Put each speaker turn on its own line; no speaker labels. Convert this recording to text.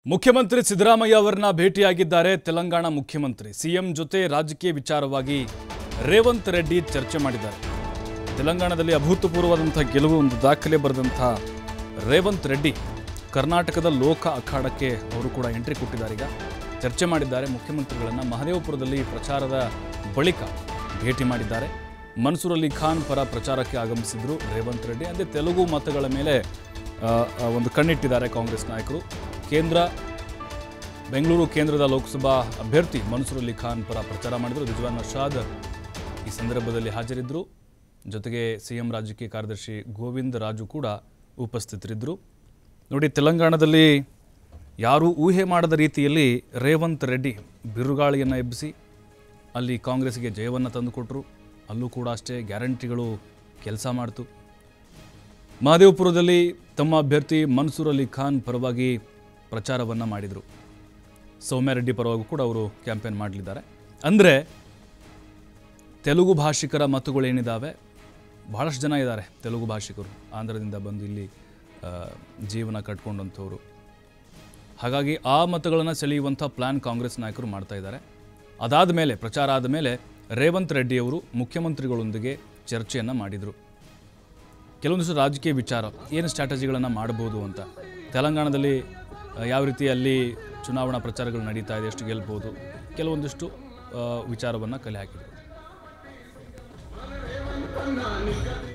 ಮುಖ್ಯಮಂತ್ರಿ ಸಿದ್ದರಾಮಯ್ಯ ಅವರನ್ನ ಭೇಟಿಯಾಗಿದ್ದಾರೆ ತೆಲಂಗಾಣ ಮುಖ್ಯಮಂತ್ರಿ ಸಿಎಂ ಜೊತೆ ರಾಜಕೀಯ ವಿಚಾರವಾಗಿ ರೇವಂತ್ ರೆಡ್ಡಿ ಚರ್ಚೆ ಮಾಡಿದ್ದಾರೆ ತೆಲಂಗಾಣದಲ್ಲಿ ಅಭೂತಪೂರ್ವವಾದಂಥ ಗೆಲುವು ಒಂದು ದಾಖಲೆ ಬರೆದಂಥ ರೇವಂತ್ ರೆಡ್ಡಿ ಕರ್ನಾಟಕದ ಲೋಕ ಅಖಾಡಕ್ಕೆ ಅವರು ಕೂಡ ಎಂಟ್ರಿ ಕೊಟ್ಟಿದ್ದಾರೆ ಈಗ ಚರ್ಚೆ ಮಾಡಿದ್ದಾರೆ ಮುಖ್ಯಮಂತ್ರಿಗಳನ್ನು ಮಹದೇವಪುರದಲ್ಲಿ ಪ್ರಚಾರದ ಬಳಿಕ ಭೇಟಿ ಮಾಡಿದ್ದಾರೆ ಮನ್ಸೂರ್ ಅಲಿ ಖಾನ್ ಪರ ಪ್ರಚಾರಕ್ಕೆ ಆಗಮಿಸಿದ್ರು ರೇವಂತ್ ರೆಡ್ಡಿ ಅಂದರೆ ತೆಲುಗು ಮತಗಳ ಮೇಲೆ ಆ, ಆ, ಒಂದು ಕಣ್ಣಿಟ್ಟಿದ್ದಾರೆ ಕಾಂಗ್ರೆಸ್ ನಾಯಕರು ಕೇಂದ್ರ ಬೆಂಗಳೂರು ಕೇಂದ್ರದ ಲೋಕಸಭಾ ಅಭ್ಯರ್ಥಿ ಮನ್ಸೂರ್ ಅಲಿ ಖಾನ್ ಪರ ಪ್ರಚಾರ ಮಾಡಿದರು ರಿಜ್ವಾನ್ ಅರ್ಷಾದ್ ಈ ಸಂದರ್ಭದಲ್ಲಿ ಹಾಜರಿದ್ದರು ಜೊತೆಗೆ ಸಿಎಂ ರಾಜಕೀಯ ಕಾರ್ಯದರ್ಶಿ ಗೋವಿಂದ ರಾಜು ಕೂಡ ಉಪಸ್ಥಿತರಿದ್ದರು ನೋಡಿ ತೆಲಂಗಾಣದಲ್ಲಿ ಯಾರೂ ಊಹೆ ಮಾಡದ ರೀತಿಯಲ್ಲಿ ರೇವಂತ್ ರೆಡ್ಡಿ ಬಿರುಗಾಳಿಯನ್ನು ಎಬ್ಬಿಸಿ ಅಲ್ಲಿ ಕಾಂಗ್ರೆಸ್ಗೆ ಜಯವನ್ನು ತಂದುಕೊಟ್ರು ಅಲ್ಲೂ ಕೂಡ ಅಷ್ಟೇ ಗ್ಯಾರಂಟಿಗಳು ಕೆಲಸ ಮಾಡ್ತು ಮಹದೇವಪುರದಲ್ಲಿ ತಮ್ಮ ಅಭ್ಯರ್ಥಿ ಮನ್ಸೂರ್ ಅಲಿ ಖಾನ್ ಪರವಾಗಿ ಪ್ರಚಾರವನ್ನು ಮಾಡಿದರು ಸೌಮ್ಯಾರೆಡ್ಡಿ ಪರವಾಗಿ ಕೂಡ ಅವರು ಕ್ಯಾಂಪೇನ್ ಮಾಡಲಿದ್ದಾರೆ ಅಂದರೆ ತೆಲುಗು ಭಾಷಿಕರ ಮತಗಳೇನಿದ್ದಾವೆ ಬಹಳಷ್ಟು ಜನ ಇದ್ದಾರೆ ತೆಲುಗು ಭಾಷಿಕರು ಆಂಧ್ರದಿಂದ ಬಂದು ಇಲ್ಲಿ ಆ, ಜೀವನ ಕಟ್ಕೊಂಡಂಥವ್ರು ಹಾಗಾಗಿ ಆ ಮತಗಳನ್ನು ಸೆಳೆಯುವಂಥ ಪ್ಲ್ಯಾನ್ ಕಾಂಗ್ರೆಸ್ ನಾಯಕರು ಮಾಡ್ತಾ ಇದ್ದಾರೆ ಅದಾದ ಮೇಲೆ ಪ್ರಚಾರ ಆದ ಮೇಲೆ ರೇವಂತ್ ರೆಡ್ಡಿಯವರು ಮುಖ್ಯಮಂತ್ರಿಗಳೊಂದಿಗೆ ಚರ್ಚೆಯನ್ನು ಮಾಡಿದರು ಕೆಲವೊಂದಿಷ್ಟು ರಾಜಕೀಯ ವಿಚಾರ ಏನು ಸ್ಟ್ರಾಟಜಿಗಳನ್ನು ಮಾಡ್ಬೋದು ಅಂತ ತೆಲಂಗಾಣದಲ್ಲಿ ಆ, ಯಾವ ರೀತಿ ಅಲ್ಲಿ ಚುನಾವಣಾ ಪ್ರಚಾರಗಳು ನಡೀತಾ ಇದೆ ಎಷ್ಟು ಗೆಲ್ಬೋದು ಕೆಲವೊಂದಿಷ್ಟು ವಿಚಾರವನ್ನು ಕಲೆ ಹಾಕಿದರು